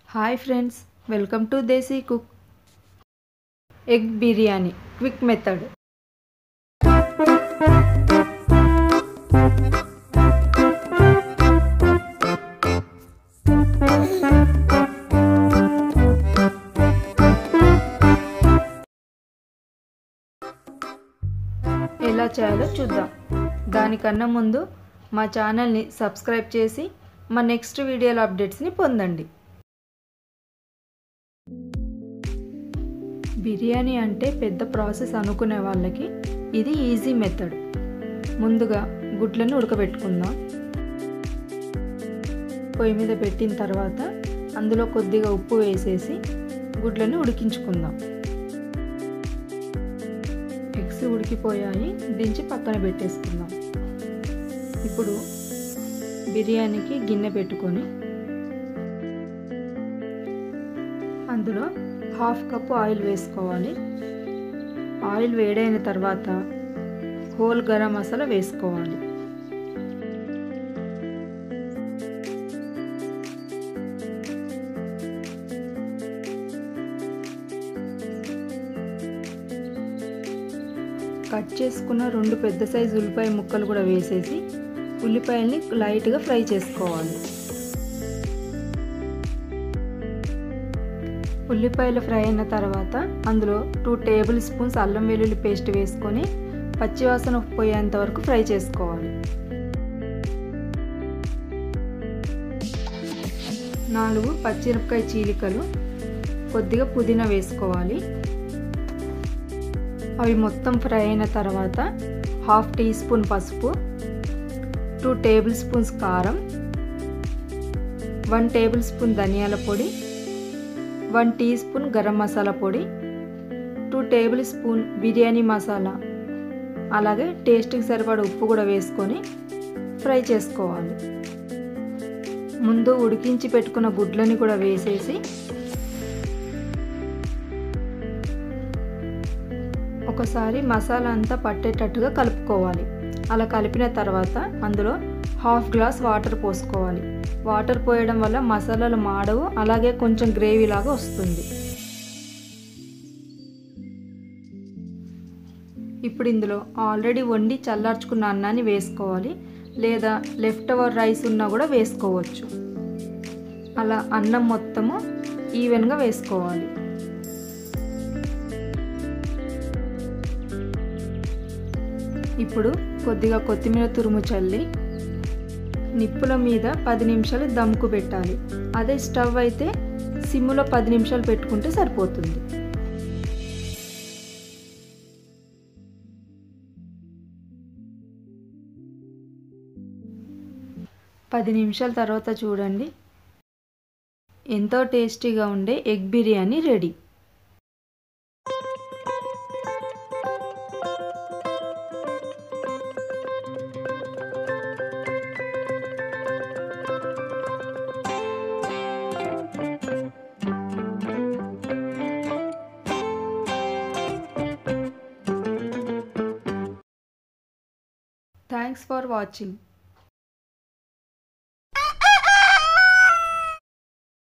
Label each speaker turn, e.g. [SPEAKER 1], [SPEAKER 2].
[SPEAKER 1] Hi friends welcome to desi cook egg biryani quick method ఎలా చేయాలో చూద్దాం దానికన్నా ముందు మా ఛానల్ని సబ్స్క్రైబ్ చేసి మా నెక్స్ట్ వీడియోల అప్డేట్స్ని పొందండి బిర్యానీ అంటే పెద్ద ప్రాసెస్ అనుకునే వాళ్ళకి ఇది ఈజీ మెథడ్ ముందుగా గుడ్లను ఉడకబెట్టుకుందాం పొయ్యి మీద పెట్టిన తర్వాత అందులో కొద్దిగా ఉప్పు వేసేసి గుడ్లను ఉడికించుకుందాం ఎగ్స్ ఉడికిపోయాయి దించి పక్కన పెట్టేసుకుందాం ఇప్పుడు బిర్యానీకి గిన్నె పెట్టుకొని అందులో హాఫ్ కప్ ఆయిల్ వేసుకోవాలి ఆయిల్ వేడైన తర్వాత హోల్ గరం మసాలా వేసుకోవాలి కట్ చేసుకున్న రెండు పెద్ద సైజు ఉల్లిపాయ ముక్కలు కూడా వేసేసి ఉల్లిపాయల్ని లైట్గా ఫ్రై చేసుకోవాలి ఉల్లిపాయలు ఫ్రై అయిన తర్వాత అందులో టూ టేబుల్ స్పూన్స్ అల్లం వెల్లుల్లి పేస్ట్ వేసుకొని పచ్చివాసన పోయేంత వరకు ఫ్రై చేసుకోవాలి నాలుగు పచ్చిమిరపకాయ చీలికలు కొద్దిగా పుదీనా వేసుకోవాలి అవి మొత్తం ఫ్రై అయిన తర్వాత హాఫ్ టీ స్పూన్ పసుపు టూ టేబుల్ స్పూన్స్ కారం వన్ టేబుల్ స్పూన్ ధనియాల పొడి one teaspoon garam masala పొడి two tablespoon biryani masala అలాగే టేస్ట్కి సరిపడ ఉప్పు కూడా వేసుకొని ఫ్రై చేసుకోవాలి ముందు ఉడికించి పెట్టుకున్న గుడ్లని కూడా వేసేసి ఒకసారి మసాలా అంతా పట్టేటట్టుగా కలుపుకోవాలి అలా కలిపిన తర్వాత అందులో హాఫ్ గ్లాస్ వాటర్ పోసుకోవాలి వాటర్ పోయడం వల్ల మసాలాలు మాడవు అలాగే కొంచెం గ్రేవీ లాగా వస్తుంది ఇప్పుడు ఇందులో ఆల్రెడీ వండి చల్లార్చుకున్న అన్నాన్ని వేసుకోవాలి లేదా లెఫ్ట్ ఓవర్ రైస్ ఉన్నా కూడా వేసుకోవచ్చు అలా అన్నం మొత్తము ఈవెన్గా వేసుకోవాలి ఇప్పుడు కొద్దిగా కొత్తిమీర తురుము చల్లి నిప్పుల మీద పది నిమిషాలు దమ్కు పెట్టాలి అదే స్టవ్ అయితే సిమ్లో పది నిమిషాలు పెట్టుకుంటే సరిపోతుంది పది నిమిషాల తర్వాత చూడండి ఎంతో టేస్టీగా ఉండే egg biryani ready Thanks for watching.